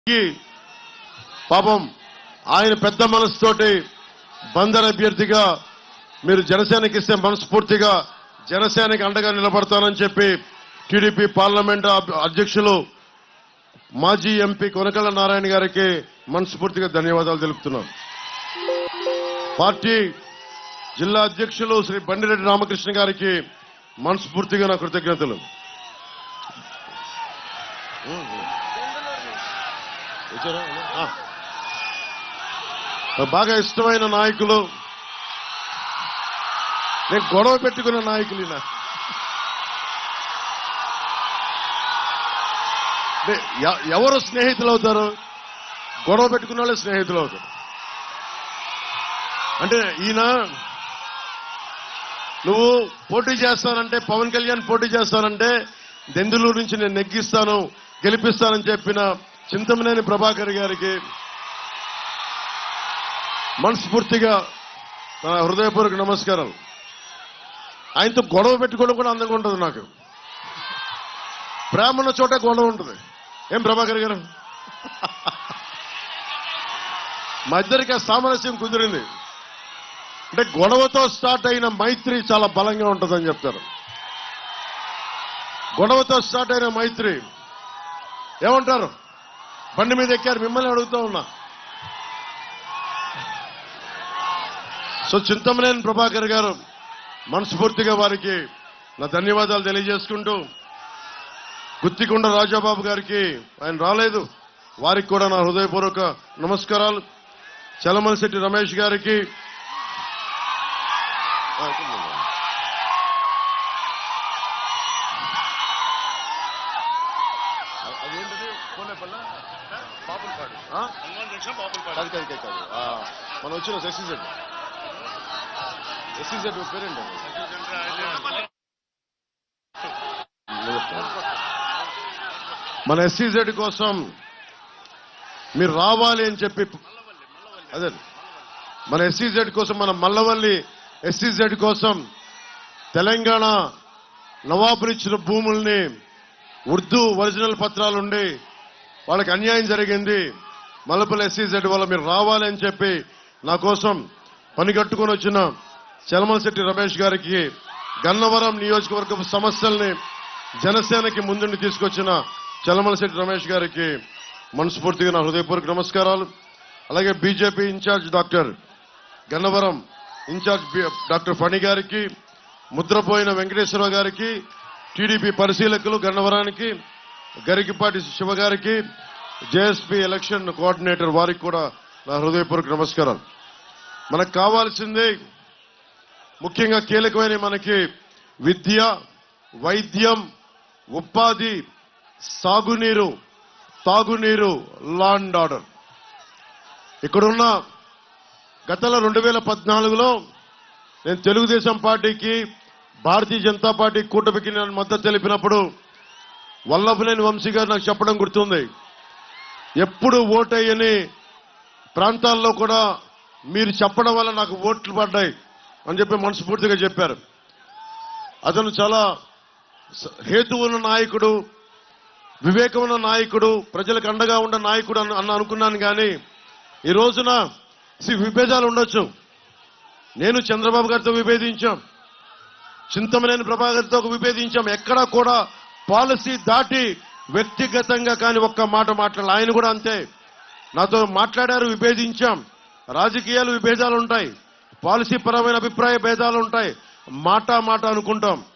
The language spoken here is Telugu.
కి పాపం ఆయన పెద్ద మనసుతోటి బందర్ అభ్యర్థిగా మీరు జనసేనకి ఇస్తే మనస్ఫూర్తిగా జనసేనకి అండగా నిలబడతానని చెప్పి టీడీపీ పార్లమెంట్ అబ్- అధ్యక్షులు మాజీ ఎంపీ కొనకళ్ళ నారాయణ గారికి మనస్ఫూర్తిగా ధన్యవాదాలు తెలుపుతున్నాం పార్టీ జిల్లా అధ్యక్షులు శ్రీ బండిరెడ్డి రామకృష్ణ గారికి మనస్ఫూర్తిగా నా కృతజ్ఞతలు వచ్చారా? ఆ. నాకు బాగా ఇష్టమైన నాయకులు నేను గొడవ పెట్టుకున్న నాయకులు ఈయన. అంటే ఎ- ఎవరు స్నేహితులు అవుతారు గొడవ పెట్టుకున్న వాళ్ళే స్నేహితులు అవుతారు అంటే ఈయన నువ్వు పోటీ చేస్తానంటే పవన్ కళ్యాణ్ పోటీ చేస్తానంటే దెందులూరు నుంచి నేను నెగ్గిస్తాను గెలిపిస్తానని చెప్పిన చింతమనేని ప్రభాకర్ గారికి మనస్ఫూర్తిగా నా హృదయపూర్వక నమస్కారాలు ఆయనతో గొడవ పెట్టుకోవడం కూడా అందంగా ఉంటుంది నాకు ప్రేమ ఉన్న చోట గొడవ ఉంటుంది ఏం ప్రభాకర్ గారు మా ఇద్దరికి ఆ సామరస్యం కుదిరింది అంటే గొడవతో స్టార్ట్ అయిన మైత్రి చాలా బలంగా ఉంటుందని చెప్తారు గొడవతో స్టార్ట్ అయిన మైత్రి ఏమంటారు బండి మీద ఎక్కారు మిమ్మల్ని అడుగుతూ ఉన్నా సో చింతమనేని ప్రభాకర్ గారు మనస్ఫూర్తిగా వారికి నా ధన్యవాదాలు తెలియజేసుకుంటూ గుత్తికొండ రాజాబాబు గారికి ఆయన రాలేదు వారికి కూడా నా హృదయపూర్వక నమస్కారాలు చలమలశెట్టి రమేష్ గారికి ఆ, ఇక్కడ ఉండండి. అ- అదేంటది? కోనేపల్లా? పాపులపాడు. ఆ? కాదు, కాదు, కాదు, కాదు. ఆ, మనం వచ్చిన ఎస్సీజెడ్ ఎస్సీజెడ్ పేరేంటి మన ఎస్సీజెడ్ కోసం మీరు రావాలి అని చెప్పి అదే మన ఎస్సీజెడ్ కోసం మన మల్లవల్లి ఎస్సీజెడ్ కోసం తెలంగాణ నవాబులు ఇచ్చిన భూముల్ని ఉర్దూ ఒరిజినల్ పత్రాలుండి వాళ్ళకి అన్యాయం జరిగింది మల్లపల్లి ఎస్సీజెడ్ వల్ల మీరు రావాలి అని చెప్పి నా కోసం పని కట్టుకొని వచ్చిన చలమలశెట్టి రమేష్ గారికి గన్నవరం నియోజకవర్గపు సమస్యల్ని జనసేనకి ముందుండి తీసుకొచ్చిన చలమలశెట్టి రమేష్ గారికి మనస్ఫూర్తిగా నా హృదయపూర్వక నమస్కారాలు అలాగే BJP incharge doctor Gannavaram incharge బి- డాక్టర్ ఫణి గారికి ముద్రపోయిన వెంకటేశ్వరరావు గారికి టీడీపీ పరిశీలకులు గన్నవరానికి గరికిపాటి శివ గారికి జేఎస్పీ ఎలక్షన్ కోఆర్డినేటర్ వారికి కూడా నా హృదయపూర్వక నమస్కారాలు మనకు కావాల్సింది ముఖ్యంగా కీలకమైన మనకి విద్య వైద్యం ఉపాధి సాగునీరు తాగునీరు లా అండ్ ఆర్డర్ ఇక్కడున్న గతంలో రెండు వేల పద్నాలుగులో నేను తెలుగుదేశం పార్టీకి భారతీయ జనతా పార్టీ కూటమికి నేను మద్దతు తెలిపినప్పుడు వల్లభనేని వంశీ గారు నాకు చెప్పడం గుర్తుంది ఎప్పుడు ఓటయ్యని ప్రాంతాల్లో కూడా మీరు చెప్పడం వల్ల నాకు ఓట్లు పడ్డాయి అని చెప్పి మనస్ఫూర్తిగా చెప్పారు అతను చాలా స- హేతు ఉన్న నాయకుడు వివేకం ఉన్న నాయకుడు ప్రజలకు అండగా ఉన్న నాయకుడు అన్న అన్న అనుకున్నాను కానీ ఈ రోజున సి విభేదాలు ఉండొచ్చు నేను చంద్రబాబు గారితో విభేదించాం చింతమనేని ప్రభాకర్తో విభేదించాం ఎక్కడా కూడా పాలసీ దాటి వ్యక్తిగతంగా కానీ ఒక్క మాట మాట్లాడాలి ఆయన కూడా అంతే నాతో మాట్లాడారు విభేదించాం రాజకీయాలు విభేదాలు ఉంటాయి పాలసీ పరమైన అభిప్రాయ భేదాలు ఉంటాయి మాట మాట అనుకుంటాం